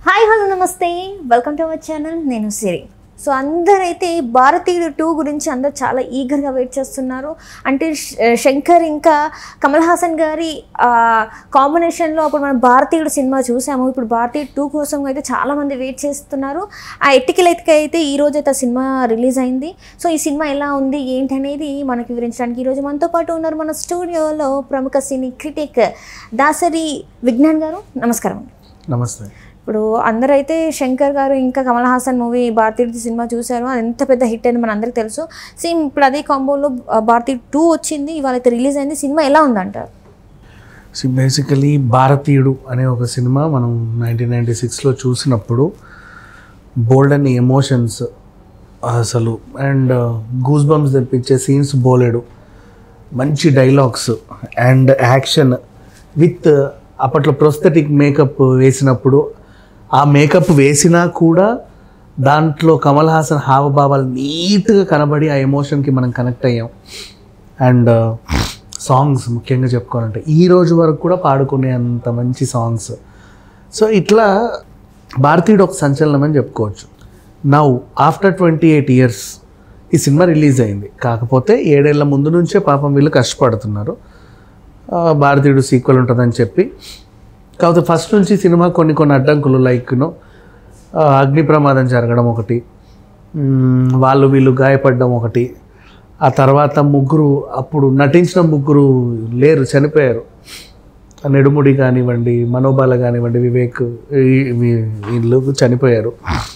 Hi hello నమస్తే welcome to our channel నేను Siri so అందరైతే భారతీయుడు టూ గురించి అందరు చాలా ఈగర్గా వెయిట్ చేస్తున్నారు అంటే శ- శంకర్ ఇంకా కమల్ హాసన్ గారి కాంబినేషన్లో అప్పుడు మనం భారతీయుడు సినిమా చూసాము ఇప్పుడు భారతీయుడు టూ కోసం అయితే చాలామంది వెయిట్ చేస్తున్నారు ఆ ఎట్టికల్ ఎత్తిక అయితే ఈ రోజు అయితే ఆ సినిమా రిలీజ్ అయింది సో ఈ సినిమా ఎలా ఉంది ఏంటి అనేది మనకి వివరించడానికి ఈరోజు మనతో పాటు ఉన్నారు మన స్టూడియోలో ప్రముఖ సినీ క్రిటిక్ దాసరి విజ్ఞాన్ గారు నమస్కారం అండి నమస్తే ఇప్పుడు అందరైతే శంకర్ గారు ఇంకా కమల్ హాసన్ మూవీ భారతీయుడి సినిమా చూశారు అది ఎంత పెద్ద హిట్ అని మన అందరికి తెలుసు సేమ్ ఇప్పుడు అదే కాంబోలో భారతీయ టూ వచ్చింది ఇవాళ అయితే రిలీజ్ అయింది సినిమా ఎలా ఉందంటారు సో బేసికలీ భారతీయుడు అనే ఒక సినిమా మనం నైన్టీన్ నైంటీ సిక్స్లో చూసినప్పుడు బోల్డ్ అని ఎమోషన్స్ అసలు అండ్ గూస్ బంప్స్ తెప్పించే సీన్స్ బోలెడు మంచి డైలాగ్స్ అండ్ యాక్షన్ విత్ అప్పట్లో ప్రొస్థెటిక్ మేకప్ వేసినప్పుడు ఆ మేకప్ వేసినా కూడా దాంట్లో కమల్ హాసన్ హావభావాలు నీట్గా కనబడి ఆ ఎమోషన్కి మనం కనెక్ట్ అయ్యాం అండ్ సాంగ్స్ ముఖ్యంగా చెప్పుకోవాలంటే ఈ రోజు వరకు కూడా పాడుకునే అంత మంచి సాంగ్స్ సో ఇట్లా భారతీయుడు ఒక సంచలనం అని చెప్పుకోవచ్చు now after twenty eight years ఈ సినిమా రిలీజ్ అయింది కాకపోతే ఏడేళ్ల ముందు నుంచే పాపం వీళ్ళు కష్టపడుతున్నారు ఆ, భారతీయుడు సీక్వెల్ ఉంటుందని చెప్పి కాకపోతే ఫస్ట్ నుంచి సినిమా కొన్ని కొన్ని అడ్డంకులు లైక్ యూనో అగ్ని ప్రమాదం జరగడం ఒకటి మ్మ్, వాళ్ళు వీళ్ళు గాయపడడం ఒకటి ఆ తర్వాత ముగ్గురు అప్పుడు నటించిన ముగ్గురు లేరు చనిపోయారు ఆ నెడుముడి కానివ్వండి మనోబాల కానివ్వండి వివేక్ ఈ- వీ- వీళ్ళు చనిపోయారు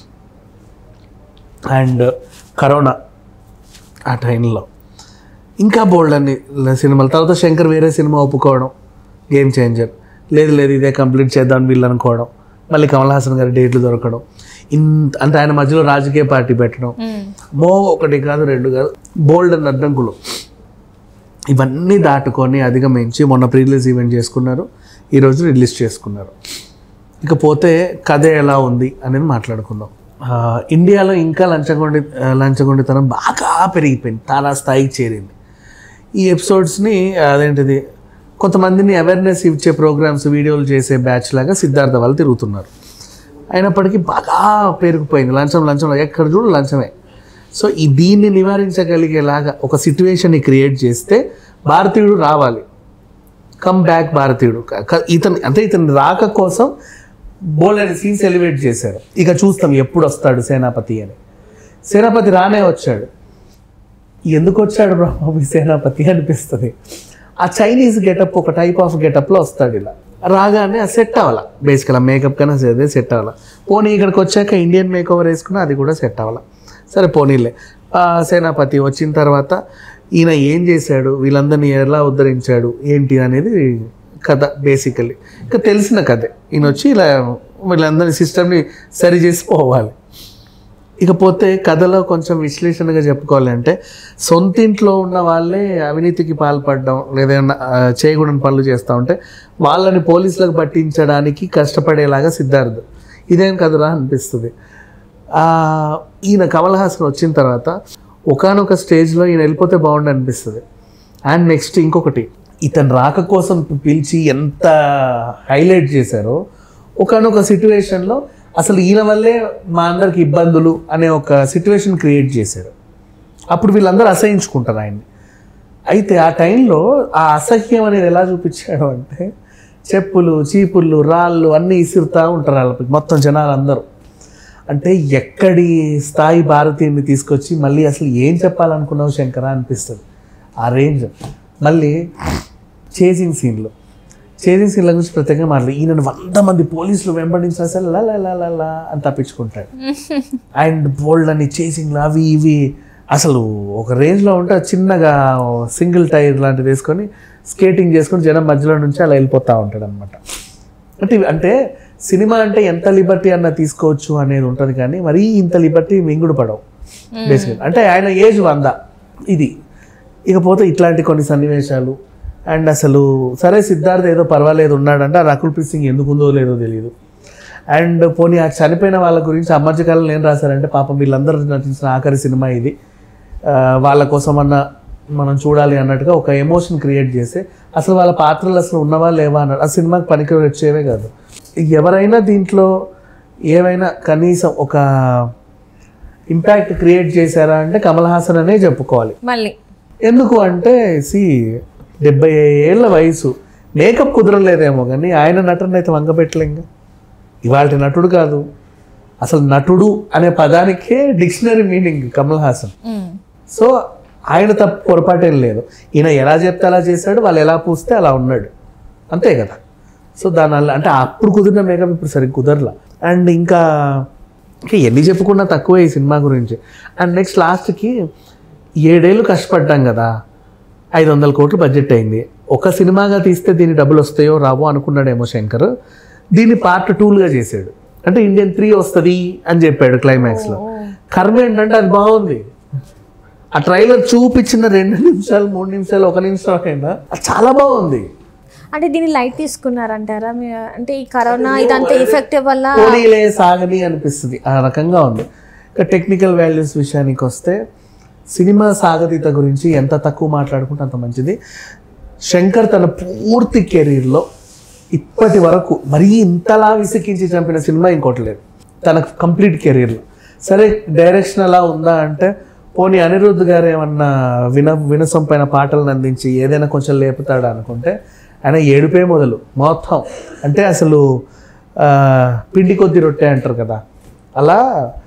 అండ్ కరోనా ఆ టైంలో ఇంకా బోల్డ్ అన్ని సినిమాలు తర్వాత శంకర్ వేరే సినిమా ఒప్పుకోవడం గేమ్ చేంజర్ లేదు లేదు ఇదే కంప్లీట్ చేద్దాం అని వీళ్ళు అనుకోవడం మళ్ళీ కమల్ హాసన్ గారి డేట్లు దొరకడం ఇంత అంటే ఆయన మధ్యలో రాజకీయ పార్టీ పెట్టడం మో ఒకటి కాదు రెండు కాదు బోల్డ్ అని అడ్డంకులు ఇవన్నీ దాటుకొని అధిగమించి మొన్న ప్రీ రిలీజ్ ఈవెంట్ చేసుకున్నారు ఈరోజు రిలీజ్ చేసుకున్నారు ఇకపోతే కథ ఎలా ఉంది అనేది మాట్లాడుకుందాం ఆ, ఇండియాలో ఇంకా లంచగొండి ఆ, లంచగొండితనం బాగా పెరిగిపోయింది చాలా స్థాయికి చేరింది ఈ ఎపిసోడ్స్ని అదేంటిది కొంతమందిని అవేర్నెస్ ఇచ్చే ప్రోగ్రామ్స్ వీడియోలు చేసే బ్యాచ్ లాగా సిద్ధార్థ వాళ్ళు తిరుగుతున్నారు అయినప్పటికీ బాగా పెరిగిపోయింది లంచం లంచం ఎక్కడ చూడు లంచమే సో ఈ దీన్ని నివారించగలిగేలాగా ఒక సిట్యువేషన్ని క్రియేట్ చేస్తే భారతీయుడు రావాలి కమ్ బ్యాక్ భారతీయుడు క- క- ఇతను అంటే ఇతని రాక కోసం బోలెడ్ సీన్స్ ఎలివేట్ చేశారు ఇక చూస్తాం ఎప్పుడు వస్తాడు సేనాపతి అని సేనాపతి రానే వచ్చాడు ఎందుకు వచ్చాడు బ్రహ్మ సేనాపతి అనిపిస్తుంది ఆ చైనీస్ గెటప్ ఒక టైప్ ఆఫ్ గెటప్లో వస్తాడు ఇలా రాగానే సెట్ అవ్వాల బేసికల్ మేకప్ కన్నా అదే సెట్ అవ్వాల పోనీ ఇక్కడికి వచ్చాక ఇండియన్ మేక్ ఓవర్ వేసుకున్నా అది కూడా సెట్ అవ్వాల సరే పోనీలే ఆ, సేనాపతి వచ్చిన తర్వాత ఈయన ఏం చేశాడు వీళ్ళందరినీ ఎలా ఉద్ధరించాడు ఏంటి అనేది కథ బేసికల్లీ ఇంకా తెలిసిన కథే ఈయన వచ్చి ఇలా వీళ్ళందరి సిస్టమ్ని సరి చేసి పోవాలి ఇకపోతే కథలో కొంచెం విశ్లేషణగా చెప్పుకోవాలి అంటే సొంత ఇంట్లో ఉన్న వాళ్ళే అవినీతికి పాల్పడడం లేదన్నా ఆ, చేయకూడని పనులు చేస్తూ ఉంటే వాళ్ళని పోలీసులకు పట్టించడానికి కష్టపడేలాగా సిద్ధార్థ్ ఇదేం కదరా అనిపిస్తుంది ఆ, ఈయన కమల్ హాసన్ వచ్చిన తర్వాత ఒకనొక స్టేజ్లో ఈయన వెళ్ళిపోతే బాగుండు అనిపిస్తుంది అండ్ నెక్స్ట్ ఇంకొకటి ఇతను రాక కోసం పిలిచి ఎంత హైలైట్ చేశారో ఒకనొక సిట్యువేషన్లో అసలు ఈయన వల్లే మా అందరికి ఇబ్బందులు అనే ఒక సిట్యువేషన్ క్రియేట్ చేశాడు అప్పుడు వీళ్ళందరూ అసహించుకుంటారు ఆయన్ని అయితే ఆ టైంలో ఆ అసహ్యం అనేది ఎలా చూపించాడు అంటే చెప్పులు చీపుళ్ళు రాళ్ళు అన్నీ ఇసురుతూ ఉంటారు వాళ్ళకి మొత్తం జనాలు అందరూ అంటే ఎక్కడి స్థాయి భారతీయుని తీసుకొచ్చి మళ్ళీ అసలు ఏం చెప్పాలనుకున్నావు శంకర అనిపిస్తుంది ఆ రేంజ్ మళ్ళీ చేసింగ్ సీన్లో చేసింగ్ సీన్ల గురించి ప్రత్యేకంగా మాట్లాడి ఈయన వంద మంది పోలీసులు వెంబడించిన అసలు లా లా లా లా లా అని తప్పించుకుంటాడు అండ్ బోల్డ్ అని చేసింగ్లు అవి ఇవి అసలు ఒక రేంజ్లో ఉంటే అది చిన్నగా సింగిల్ టైర్ లాంటిది వేసుకొని స్కేటింగ్ చేసుకొని జనం మధ్యలో నుంచి అలా వెళ్ళిపోతూ ఉంటాడు అనమాట అంటే ఇవి- అంటే సినిమా అంటే ఎంత లిబర్టీ అన్న తీసుకోవచ్చు అనేది ఉంటుంది కానీ మరీ ఇంత లిబర్టీ మింగుడు పడవు బేసిక్గా అంటే ఆయన ఏజ్ వంద ఇది ఇకపోతే ఇట్లాంటి కొన్ని సన్నివేశాలు అండ్ అసలు సరే సిద్ధార్థ్ ఏదో పర్వాలేదు ఉన్నాడంటే ఆ రకుల్ ప్రీత్ సింగ్ ఎందుకు ఉందో లేదో తెలియదు అండ్ పోనీ ఆ చనిపోయిన వాళ్ళ గురించి ఆ మధ్యకాలంలో ఏం రాశారంటే పాపం వీళ్ళందరూ నటించిన ఆఖరి సినిమా ఇది ఆ, వాళ్ళ కోసం అన్న మనం చూడాలి అన్నట్టుగా ఒక ఎమోషన్ క్రియేట్ చేస్తే అసలు వాళ్ళ పాత్రలు అసలు ఉన్నవా లేవా అన్నాడు ఆ సినిమాకి పనికి వచ్చేవే కాదు ఎవరైనా దీంట్లో ఏమైనా కనీసం ఒక ఇంపాక్ట్ క్రియేట్ చేశారా అంటే కమల్ హాసన్ అనే చెప్పుకోవాలి మళ్ళీ ఎందుకు అంటే సి డెబ్బై ఏళ్ళ వయసు మేకప్ కుదరలేదేమో కానీ ఆయన నటన అయితే వంగపెట్టలేంగా ఇవాళ నటుడు కాదు అసలు నటుడు అనే పదానికే డిక్షనరీ మీనింగ్ కమల్ హాసన్ మ్మ్. సో ఆయన తప్పు పొరపాటేం లేదు ఈయన ఎలా చెప్తే అలా చేశాడు వాళ్ళు ఎలా పూస్తే అలా ఉన్నాడు అంతే కదా సో దానివల్ల అంటే అప్పుడు కుదిరిన మేకప్ ఇప్పుడు సరిగ్గా కుదరలా అండ్ ఇంకా ఇంకా ఎన్ని చెప్పుకున్నా తక్కువే ఈ సినిమా గురించి అండ్ నెక్స్ట్ లాస్ట్కి ఏడేళ్ళు కష్టపడ్డాం కదా ఐదు వందల కోట్లు బడ్జెట్ అయింది ఒక సినిమాగా తీస్తే దీని డబ్బులు వస్తాయో రావో అనుకున్నాడేమో శంకర్ దీన్ని పార్ట్ టూలుగా చేశాడు అంటే ఇండియన్ త్రీ వస్తుంది అని చెప్పాడు క్లైమాక్స్లో కర్మ ఏంటంటే అది బాగుంది ఆ ట్రైలర్ చూపించిన రెండు నిమిషాలు మూడు నిమిషాలు ఒక నిమిషం అయినా అది చాలా బాగుంది అంటే దీన్ని లైట్ తీసుకున్నారంటారా మీ- అంటే ఈ కరోనా ఇదంతా ఎఫెక్ట్ వల్ల పోనీలే సాగని అనిపిస్తుంది ఆ రకంగా ఉంది ఇక టెక్నికల్ వాల్యూస్ విషయానికి వస్తే సినిమా సాగతీత గురించి ఎంత తక్కువ మాట్లాడుకుంటే అంత మంచిది శంకర్ తన పూర్తి కెరీర్లో ఇప్పటి వరకు మరీ ఇంతలా విసికించి చంపిన సినిమా ఇంకోటి లేదు తన కంప్లీట్ కెరీర్లో సరే డైరెక్షన్ అలా ఉందా అంటే పోనీ అనిరుద్ధ్ గారు ఏమన్నా విన వినసొంపైన పాటలను అందించి ఏదైనా కొంచెం లేపుతాడా అనుకుంటే ఆయన ఏడుపే మొదలు మొత్తం అంటే అసలు ఆ, పిండి కొద్ది రొట్టె అంటారు కదా అలా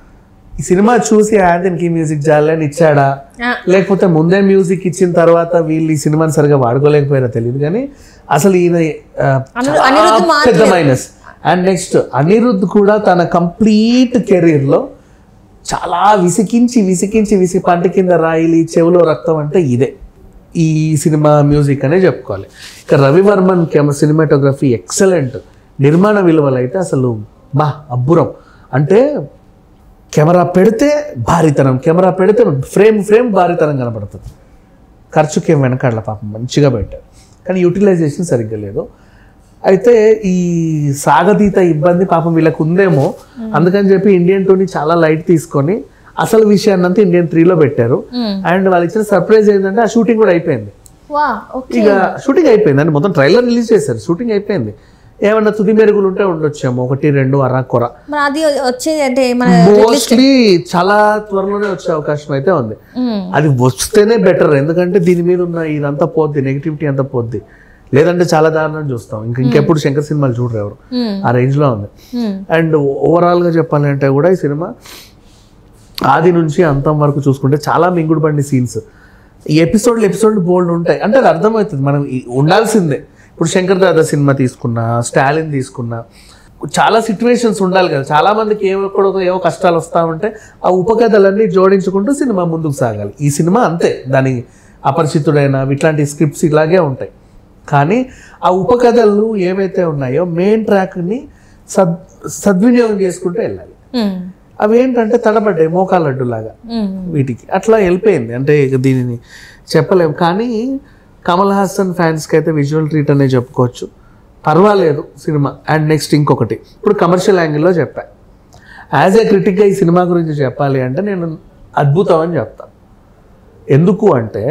ఈ సినిమా చూసి ఆంథన్కి మ్యూజిక్ జాలని ఇచ్చాడా ఆ. లేకపోతే ముందే మ్యూజిక్ ఇచ్చిన తర్వాత వీళ్ళు ఈ సినిమాని సరిగా వాడుకోలేకపోయారో తెలియదు కానీ అసలు ఈయన ఆ, అనిరు- చాలా అనిరుద్ధ్ మాత్రమే. పెద్ద మైనస్ అండ్ నెక్స్ట్ అనిరుద్ధ్ కూడా తన కంప్లీట్ కెరీర్లో చాలా విసికించి విసికించి విసి పంట కింద రాయిలి చెవిలో రక్తం అంటే ఇదే ఈ సినిమా మ్యూజిక్ అనే చెప్పుకోవాలి ఇక రవివర్మన్ కెమ సినిమాటోగ్రఫీ ఎక్సలెంట్ నిర్మాణ విలువలు అయితే అసలు బా అబ్బురం అంటే కెమెరా పెడితే భారీతనం కెమెరా పెడితే ఫ్రేమ్ ఫ్రేమ్ భారీతనం కనపడుతుంది ఖర్చుకేం వెనకాడల పాపం మంచిగా పెట్టారు కానీ యూటిలైజేషన్ సరిగ్గా లేదు అయితే ఈ సాగతీత ఇబ్బంది పాపం వీళ్ళకు ఉందేమో అందుకని చెప్పి ఇండియన్ టూని చాలా లైట్ తీసుకొని అసలు విషయాన్ని అంతా ఇండియన్ త్రీలో పెట్టారు మ్మ్. అండ్ వాళ్ళు ఇచ్చిన సర్ప్రైజ్ ఏంటంటే ఆ షూటింగ్ కూడా అయిపోయింది వా ఓకే ఇక షూటింగ్ అయిపోయింది అంటే మొత్తం ట్రైలర్ రిలీజ్ చేశారు షూటింగ్ అయిపోయింది ఏమన్నా తుది మెరుగులు ఉంటే ఉండొచ్చేమో ఒకటి రెండు అరా కొర మరి అది వచ్చేది అంటే మన మోస్ట్లీ చాలా త్వరలోనే వచ్చే అవకాశం అయితే ఉంది మ్మ్. అది వస్తేనే బెటర్ ఎందుకంటే దీని మీద ఉన్న ఇదంతా పోద్ది నెగిటివిటీ అంతా పోద్ది లేదంటే చాలా దారుణం చూస్తాం ఇంక ఇంకెప్పుడు శంకర్ సినిమాలు చూడరు ఎవరు మ్మ్. ఆ రేంజ్లో ఉంది మ్మ్. అండ్ ఓవరాల్గా చెప్పాలంటే కూడా ఈ సినిమా ఆది నుంచి అంతం వరకు చూసుకుంటే చాలా మింగుడు బండి సీన్స్ ఈ ఎపిసోడ్లు ఎపిసోడ్లు బోల్డ్ ఉంటాయి అంటే అది అర్థమవుతుంది మనం ఈ- ఉండాల్సిందే ఇప్పుడు శంకర్ దాదా సినిమా తీసుకున్నా స్టాలిన్ తీసుకున్నా చాలా సిచ్యువేషన్స్ ఉండాలి కదా చాలా మందికి ఏవో ఎక్కడో ఏవో కష్టాలు వస్తా ఉంటే ఆ ఉపకథలన్నీ జోడించుకుంటూ సినిమా ముందుకు సాగాలి ఈ సినిమా అంతే దాని అపరిచితుడైన ఇట్లాంటి స్క్రిప్ట్స్ ఇలాగే ఉంటాయి కానీ ఆ ఉపకథలు ఏవైతే ఉన్నాయో మెయిన్ ట్రాక్ని సద్ సద్వినియోగం చేసుకుంటూ వెళ్ళాలి మ్మ్. అవి ఏంటంటే తడబడ్డాయి మోకాలడ్డులాగా మ్మ్. వీటికి అట్లా వెళ్ళిపోయింది అంటే ఇక దీనిని చెప్పలేము కానీ కమల్ హాసన్ ఫ్యాన్స్కి అయితే విజువల్ ట్రీట్ అనే చెప్పుకోవచ్చు పర్వాలేదు సినిమా అండ్ నెక్స్ట్ ఇంకొకటి ఇప్పుడు కమర్షియల్ యాంగిల్లో చెప్పా యాజ్ ఏ క్రిటిక్గా ఈ సినిమా గురించి చెప్పాలి అంటే నేను అద్భుతం అని చెప్తాను ఎందుకు అంటే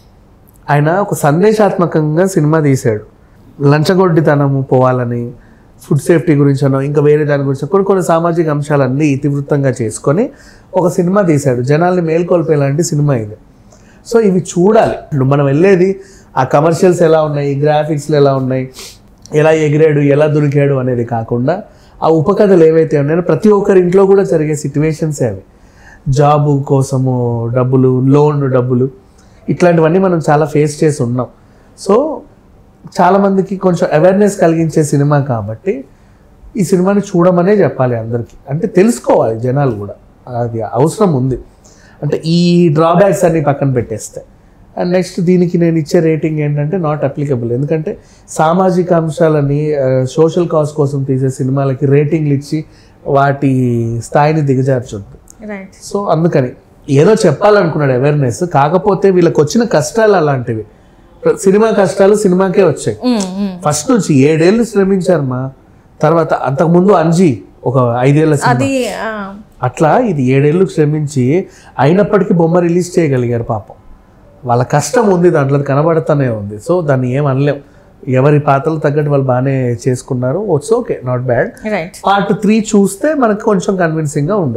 ఆయన ఒక సందేశాత్మకంగా సినిమా తీశాడు లంచగొడ్డితనము పోవాలని ఫుడ్ సేఫ్టీ గురించనో ఇంకా వేరే దాని గురించి కొన్ని కొన్ని సామాజిక అంశాలన్నీ ఇతివృత్తంగా చేసుకొని ఒక సినిమా తీశాడు జనాల్ని మేల్కొల్పేలాంటి సినిమా ఇది సో ఇవి చూడాలి ఇప్పుడు మనం వెళ్ళేది ఆ కమర్షియల్స్ ఎలా ఉన్నాయి గ్రాఫిక్స్లు ఎలా ఉన్నాయి ఎలా ఎగిరాడు ఎలా దొరికాడు అనేది కాకుండా ఆ ఉపకథలు ఏవైతే ఉన్నాయో ప్రతి ఒక్కరి ఇంట్లో కూడా జరిగే సిచ్యువేషన్స్ అవి జాబు కోసము డబ్బులు లోన్ డబ్బులు ఇట్లాంటివన్నీ మనం చాలా ఫేస్ చేసి ఉన్నాం సో చాలామందికి కొంచెం అవేర్నెస్ కలిగించే సినిమా కాబట్టి ఈ సినిమాని చూడమనే చెప్పాలి అందరికీ అంటే తెలుసుకోవాలి జనాలు కూడా అది అవసరం ఉంది అంటే ఈ డ్రాబ్యాక్స్ అన్ని పక్కన పెట్టేస్తే అండ్ నెక్స్ట్ దీనికి నేను ఇచ్చే రేటింగ్ ఏంటంటే నాట్ అప్లికబుల్ ఎందుకంటే సామాజిక అంశాలని సోషల్ కాజ్ కోసం తీసే సినిమాలకి రేటింగ్లు ఇచ్చి వాటి స్థాయిని దిగజార్చొద్దు రైట్ సో అందుకని ఏదో చెప్పాలనుకున్నాడు అవేర్నెస్ కాకపోతే వీళ్ళకి వచ్చిన కష్టాలు అలాంటివి సినిమా కష్టాలు సినిమాకే వచ్చాయి మ్మ్. మ్మ్. ఫస్ట్ నుంచి ఏడేళ్ళు శ్రమించారు మా తర్వాత అంతకుముందు అంజీ ఒక ఐదేళ్ల సినిమా అది ఆ, అట్లా ఇది ఏడేళ్ళు శ్రమించి అయినప్పటికీ బొమ్మ రిలీజ్ చేయగలిగారు పాపం వాళ్ళ కష్టం ఉంది దాంట్లో అది కనబడతానే ఉంది సో దాన్ని ఏం అనలేం ఎవరి పాత్రలు తగ్గట్టు వాళ్ళు బాగానే చేసుకున్నారు it's okay not bad right part three చూస్తే మనకు కొంచెం కన్విన్సింగ్గా ఉండదు